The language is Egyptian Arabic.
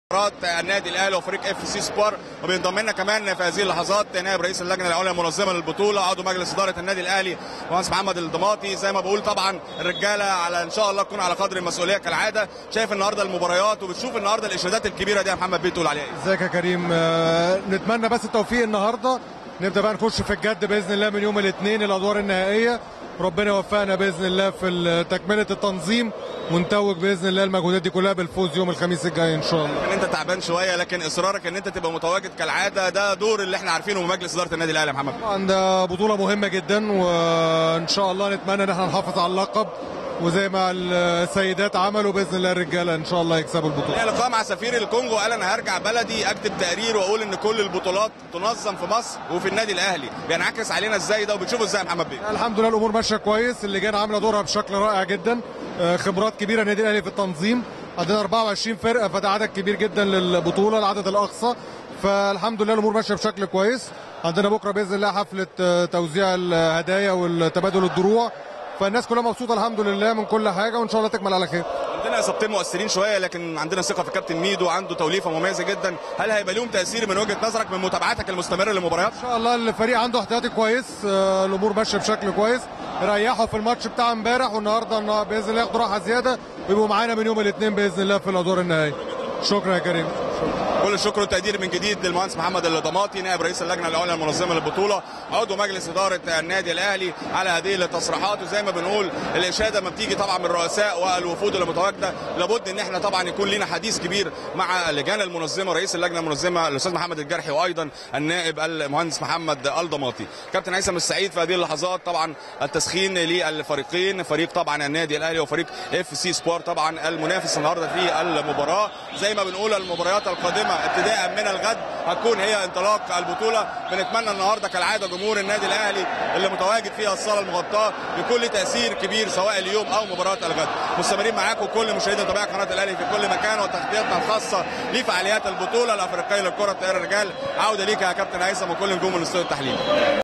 مباراه النادي الاهلي وفريق اف سي سبور وبينضم لنا كمان في هذه اللحظات نائب رئيس اللجنه العليا المنظمه للبطوله عضو مجلس اداره النادي الاهلي مهندس محمد الضماطي زي ما بقول طبعا الرجاله على ان شاء الله تكون على قدر المسؤوليه كالعاده شايف النهارده المباريات وبتشوف النهارده الاشادات الكبيره دي يا محمد بيه تقول عليها ايه ازيك يا كريم آه، نتمنى بس التوفيق النهارده نبدا بقى نخش في الجد باذن الله من يوم الاثنين الادوار النهائيه ربنا يوفقنا باذن الله في تكمله التنظيم ونتوج باذن الله المجهودات دي كلها بالفوز يوم الخميس الجاي ان شاء الله ان انت تعبان شويه لكن اصرارك ان انت تبقى متواجد كالعاده ده دور اللي احنا عارفينه من مجلس اداره النادي الاهلي يا محمد طبعا ده بطوله مهمه جدا وان شاء الله نتمنى ان احنا نحافظ على اللقب وزي ما السيدات عملوا باذن الله الرجاله ان شاء الله يكسبوا البطوله. لقاء مع سفير الكونغو قال انا هرجع بلدي اكتب تقرير واقول ان كل البطولات تنظم في مصر وفي النادي الاهلي، بينعكس علينا ازاي ده وبتشوفه ازاي يا محمد بيه؟ الحمد لله الامور ماشيه كويس، اللجان عامله دورها بشكل رائع جدا، آه، خبرات كبيره النادي الاهلي في التنظيم، عندنا 24 فرقه فده عدد كبير جدا للبطوله العدد الاقصى، فالحمد لله الامور ماشيه بشكل كويس، عندنا بكره باذن الله حفله آه، توزيع الهدايا والتبادل الدروع فالناس كلها مبسوطه الحمد لله من كل حاجه وان شاء الله تكمل على خير عندنا اصابتين مؤثرين شويه لكن عندنا ثقه في كابتن ميدو عنده توليفه مميزه جدا هل هيبقى لهم تاثير من وجهه نظرك من متابعتك المستمره للمباريات ان شاء الله الفريق عنده احتياطي كويس آه، الامور ماشيه بشكل كويس ريحوا في الماتش بتاع امبارح والنهارده باذن الله ياخدوا راحه زياده ويبقوا معانا من يوم الاثنين باذن الله في الادوار النهائيه شكرا يا كريم كل الشكر والتقدير من جديد للمهندس محمد الضماطي نائب رئيس اللجنه العليا المنظمه للبطوله عضو مجلس اداره النادي الاهلي على هذه التصريحات وزي ما بنقول الاشاده ما بتيجي طبعا من الرؤساء والوفود اللي متواجده لابد ان احنا طبعا يكون لنا حديث كبير مع اللجان المنظمه رئيس اللجنه المنظمه الاستاذ محمد الجرحي وايضا النائب المهندس محمد الضماطي كابتن هيثم السعيد في هذه اللحظات طبعا التسخين للفريقين فريق طبعا النادي الاهلي وفريق اف سي سبور طبعا المنافس النهارده في المباراه زي ما بنقول المباريات القادمه ابتداء من الغد هتكون هي انطلاق البطوله بنتمنى النهارده كالعاده جمهور النادي الاهلي اللي متواجد فيها الصاله المغطاه يكون له تاثير كبير سواء اليوم او مباراه الغد مستمرين معاكم كل مشاهدي طبيعه قناه الاهلي في كل مكان وتغطيتنا الخاصه لفعاليات البطوله الافريقيه لكره الرجال عوده ليك يا كابتن هيثم وكل نجوم الاستوديو التحليلي